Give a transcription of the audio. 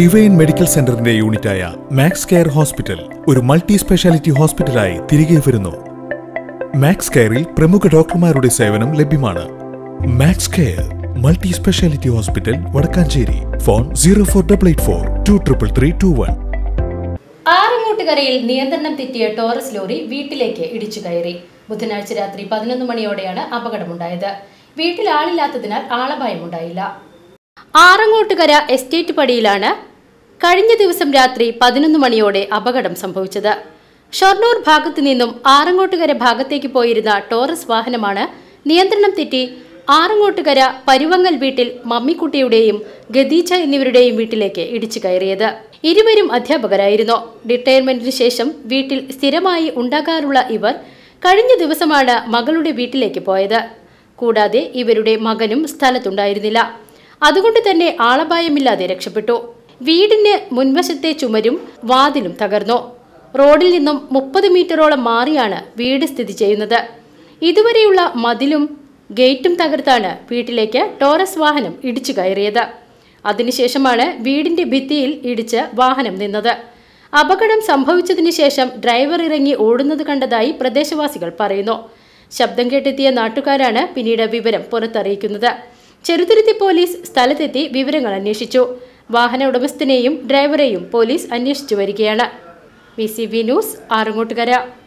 divine medical സെന്ററിന്റെ യൂണിറ്റായ Max Care hospital ഒരു മൾട്ടി സ്പെഷ്യാലിറ്റി ഹോസ്പിറ്റലായി തിരികെ വരുന്നു മാക്സ് കെയറിൽ പ്രമുഖ ഡോക്ടർമാരുടെ സേവനം ലഭ്യമാണ് Max Care multi speciality hospital Vadakkanchery phone zero four double eight four two triple three two one ആറങ്ങോട്ടുകരയിൽ നിയന്ത്രണം തെറ്റിയ ടോറസ് ലോറി വീട്ടിലേക്ക് ഇടിച്ചു കയറി ബുധനാഴ്ച രാത്രി പതിനൊന്ന് മണിയോടെയാണ് അപകടമുണ്ടായത് വീട്ടിൽ ആളില്ലാത്തതിനാൽ ആളപായമുണ്ടായില്ല ആറങ്ങോട്ടുകര എസ്റ്റേറ്റ് പടിയിലാണ് കഴിഞ്ഞ ദിവസം രാത്രി പതിനൊന്ന് മണിയോടെ അപകടം സംഭവിച്ചത് ഷൊർണൂർ ഭാഗത്തു നിന്നും ആറങ്ങോട്ടുകര ഭാഗത്തേക്ക് പോയിരുന്ന ടോറസ് വാഹനമാണ് നിയന്ത്രണം തെറ്റി ആറങ്ങോട്ടുകര പരുവങ്ങൽ വീട്ടിൽ മമ്മിക്കുട്ടിയുടെയും ഗദീജ എന്നിവരുടെയും വീട്ടിലേക്ക് ഇടിച്ചു കയറിയത് ഇരുവരും അധ്യാപകരായിരുന്നു റിട്ടയർമെന്റിന് ശേഷം വീട്ടിൽ സ്ഥിരമായി ഉണ്ടാകാറുള്ള ഇവർ കഴിഞ്ഞ ദിവസമാണ് മകളുടെ വീട്ടിലേക്ക് പോയത് കൂടാതെ ഇവരുടെ മകനും സ്ഥലത്തുണ്ടായിരുന്നില്ല അതുകൊണ്ട് തന്നെ ആളപായമില്ലാതെ രക്ഷപ്പെട്ടു വീടിന് മുൻവശത്തെ ചുമരും വാതിലും തകർന്നു റോഡിൽ നിന്നും മുപ്പത് മീറ്ററോളം മാറിയാണ് വീട് സ്ഥിതി ചെയ്യുന്നത് ഇതുവരെയുള്ള മതിലും ഗേറ്റും തകർത്താണ് വീട്ടിലേക്ക് ടോറസ് വാഹനം ഇടിച്ചു കയറിയത് അതിനുശേഷമാണ് വീടിന്റെ ഭിത്തിയിൽ ഇടിച്ച് വാഹനം നിന്നത് അപകടം സംഭവിച്ചതിന് ശേഷം ഡ്രൈവർ ഇറങ്ങി ഓടുന്നത് കണ്ടതായി പ്രദേശവാസികൾ പറയുന്നു ശബ്ദം കേട്ടെത്തിയ നാട്ടുകാരാണ് പിന്നീട് വിവരം പുറത്തറിയിക്കുന്നത് ചെറുതുരുത്തി പോലീസ് സ്ഥലത്തെത്തി വിവരങ്ങൾ അന്വേഷിച്ചു വാഹന ഉടമസ്ഥനെയും ഡ്രൈവറെയും പോലീസ് അന്വേഷിച്ചു വരികയാണ് V C B news Arangottukara